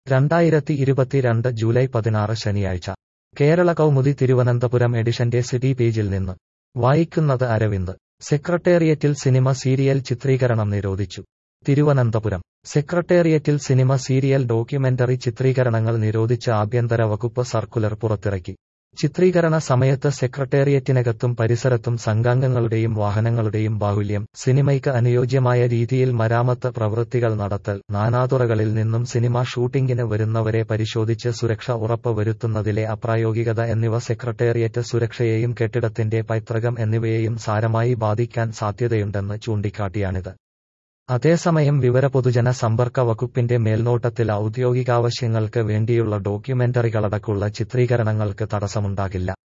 രണ്ടായിരത്തി ഇരുപത്തിരണ്ട് ജൂലൈ പതിനാറ് ശനിയാഴ്ച കേരള കൗമുദി തിരുവനന്തപുരം എഡിഷന്റെ സിറ്റി പേജിൽ നിന്ന് വായിക്കുന്നത് അരവിന്ദ് സെക്രട്ടേറിയറ്റിൽ സിനിമ സീരിയൽ ചിത്രീകരണം നിരോധിച്ചു തിരുവനന്തപുരം സെക്രട്ടേറിയറ്റിൽ സിനിമ സീരിയൽ ഡോക്യുമെന്ററി ചിത്രീകരണങ്ങൾ നിരോധിച്ച് ആഭ്യന്തര വകുപ്പ് സർക്കുലർ പുറത്തിറക്കി ചിത്രീകരണ സമയത്ത് സെക്രട്ടേറിയറ്റിനകത്തും പരിസരത്തും സംഘാംഗങ്ങളുടെയും വാഹനങ്ങളുടെയും ബാഹുല്യം സിനിമയ്ക്ക് അനുയോജ്യമായ രീതിയിൽ മരാമത്ത് പ്രവൃത്തികൾ നടത്തൽ നാനാതുറകളിൽ നിന്നും സിനിമ ഷൂട്ടിംഗിന് വരുന്നവരെ പരിശോധിച്ച് സുരക്ഷ ഉറപ്പ് വരുത്തുന്നതിലെ അപ്രായോഗികത എന്നിവ സെക്രട്ടേറിയറ്റ് സുരക്ഷയെയും കെട്ടിടത്തിന്റെ പൈതൃകം എന്നിവയെയും സാരമായി ബാധിക്കാൻ സാധ്യതയുണ്ടെന്ന് ചൂണ്ടിക്കാട്ടിയാണിത് അതേസമയം വിവര പൊതുജന സമ്പർക്ക വകുപ്പിന്റെ മേൽനോട്ടത്തിൽ ഔദ്യോഗികാവശ്യങ്ങൾക്ക് വേണ്ടിയുള്ള ഡോക്യുമെന്ററികളടക്കമുള്ള ചിത്രീകരണങ്ങൾക്ക് തടസ്സമുണ്ടാകില്ല